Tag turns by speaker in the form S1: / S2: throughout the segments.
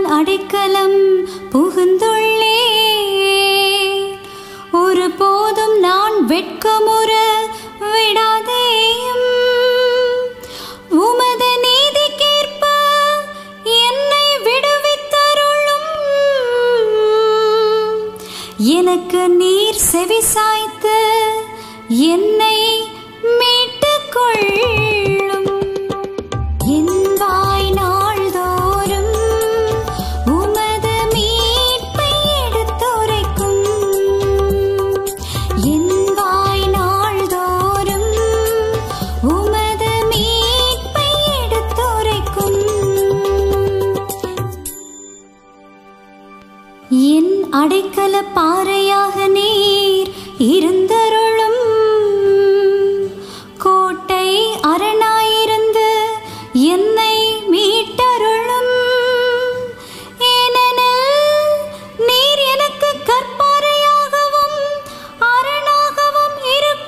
S1: நான் அடைக்கலம் புகுந்துள்ளே ஒரு போதும் நான் வெட்கமுற விடாதேயும் உமது நீதிக்கேற்ப என்னை விடுவித்தருளும் எனக்கு நீர் செவி சாய்த்து என்னை மீட்டுக் கொள்ளும் என் வாய் நாள்தோறும் உமது மீட்பை எடுத்துரைக்கும் என் வாய் நாள்தோறும் உமது மீட்பை எடுத்துரைக்கும் என் அடைக்கல பாறையாக நீர் இருந்தருளும் கோட்டை அரணாயிருந்து என்னை மீட்டருளும் ஏனெனில் நீர் எனக்கு கற்பாறையாகவும் அரணாகவும்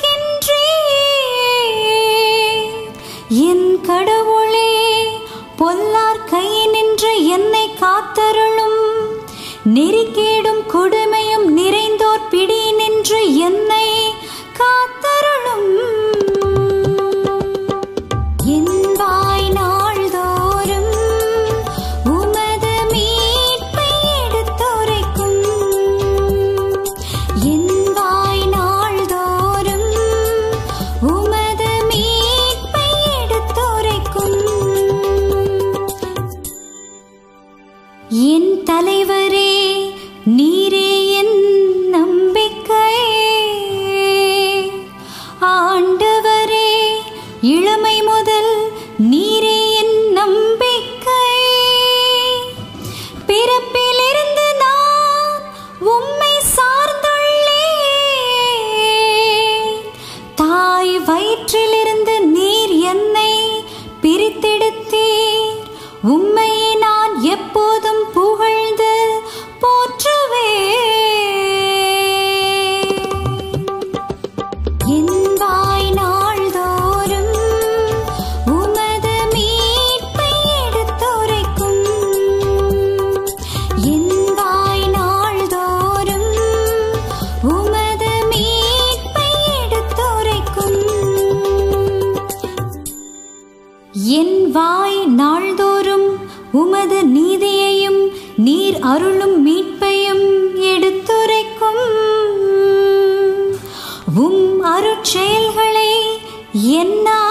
S1: இருக்கின்றீர் என் கடவுளே பொல்லார் கையினின்று என்னை காத்தருளும் நெறிக்கேடும் கொடுமையும் நிறைந்தோர் பிடி நின்று என்னை காத்தருளும் என் வாய் நாள்தோறும் உமது மீட்பை எடுத்துரைக்கும் என் வாய் நாள்தோறும் உமது மீட்பை எடுத்துரைக்கும் என் தலைவரே நீரே என் நம்பிக்கை ஆண்டவரே இளமை முதல் நீரே என் நம்பிக்கை பிறப்பிலிருந்து நான் உம்மை சார்ந்துள்ளேன் தாய் வயிற்றிலிருந்து நீர் என்னை பிரித்தெடுத்தீர் உம்மையை நான் எப்போதும் புகழ்ந்து போற்றுவே என் வாய் நாள்தோறும் உமது மீட்பை எடுத்துரைக்கும் என் வாய் நாள்தோறும் உமது மீட்பை எடுத்துரைக்கும் என் வாய் நாள்தோறும் உமது நீதியையும் நீர் அருளும் மீட்பையும் எடுத்துரைக்கும் உம் அருட்செயல்களை என்னால்